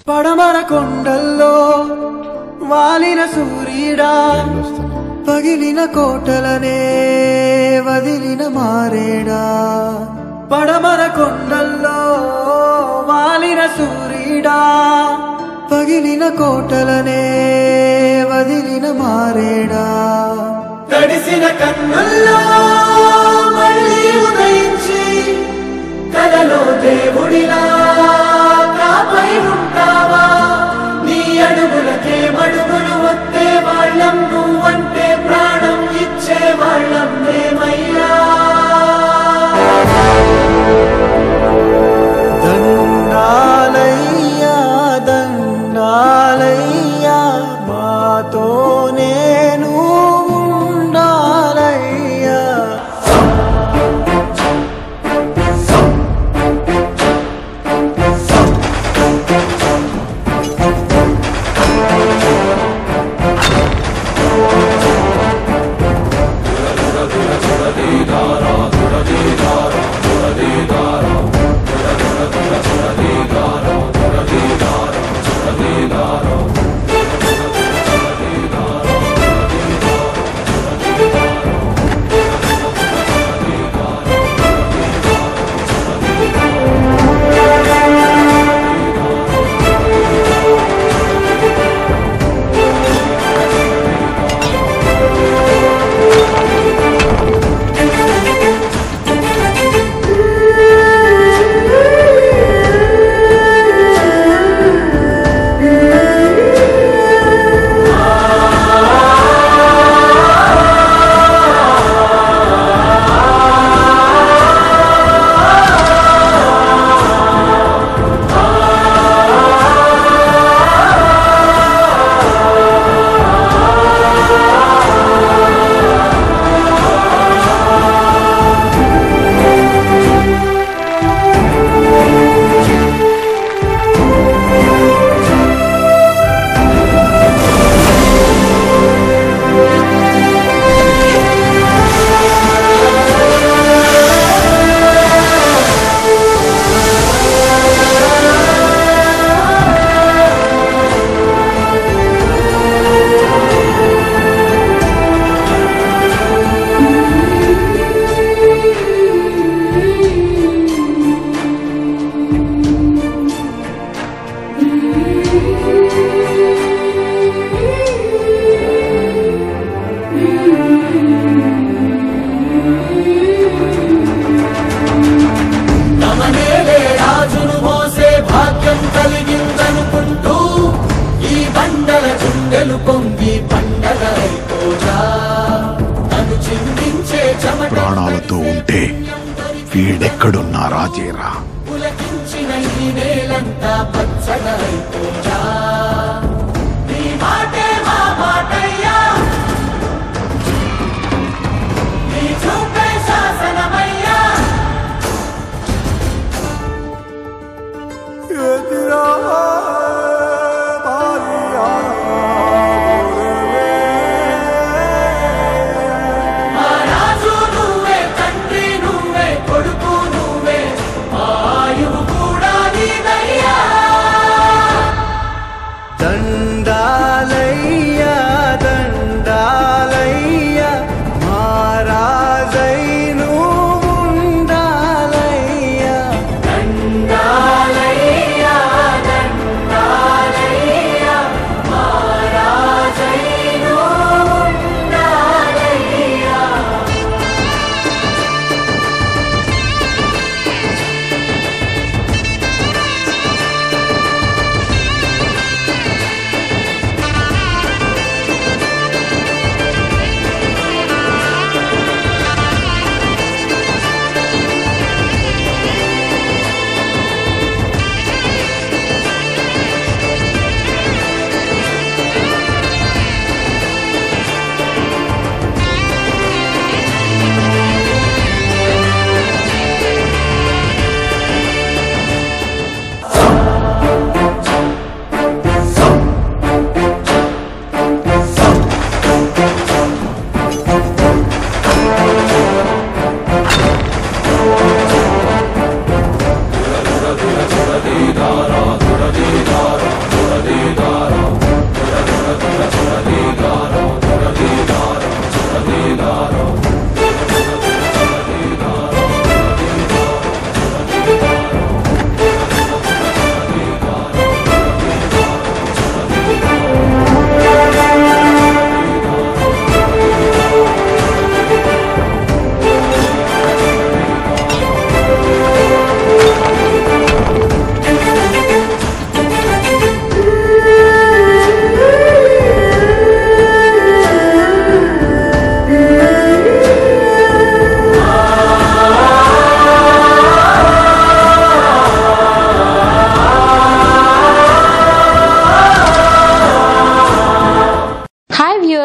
పడమర కొండల్లో వాలిన సూర్యుడా పగిలిన కోటలనే వదిలిన మారేడా పడమర కొండల్లో వాలిన సూర్యుడా పగిలిన కోటలనే వదిలిన మారేడా తడిసిన కన్నుల్లో మళ్ళీ ఉదయించి కలలో దేవుడిలా కాపై ఉంటావా నీ అడుగులకే మడుగులు వస్తే వాళ్ళం నువ్వంటే ప్రాణం ఇచ్చే వాళ్ళం మేమయ్యా దండాలయ్యా దండాలయ్యా మాతో నేను ఉండాలయ్యా తమనేలే రాజును మోసే భాగ్యం కలిగిందనుకుంటూ ఈ బండల గుండెలు పొంగి పండగ అయిపోగా తను చిందించే చెమట ప్రాణాలతో ఉంటే వీడెక్కడున్నా రాజేరా పులకించిన ఈ నేలంతా పచ్చగా అయిపోగా నీ మాటే మా మాటయ్యా నీ చూపే శాసనమయ్యా మా రాజు నువ్వే తండ్రి నువ్వే కొడుకు నువ్వే మా ఆయువు కూడా నీదయ్యా దండాలయ్యా దండాలయ్యా మహారాజై నువ్వు ఉండాలయ్యా దండాలయ్యా దండాలయ్యా మహారాజై నువ్వు ఉండాలయ్యా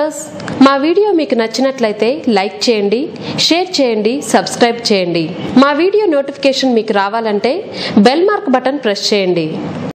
వ్యూవర్స్ మా వీడియో మీకు నచ్చినట్లయితే లైక్ చేయండి షేర్ చేయండి సబ్స్క్రైబ్ చేయండి మా వీడియో నోటిఫికేషన్ మీకు రావాలంటే బెల్ మార్క్ బటన్ ప్రెస్ చేయండి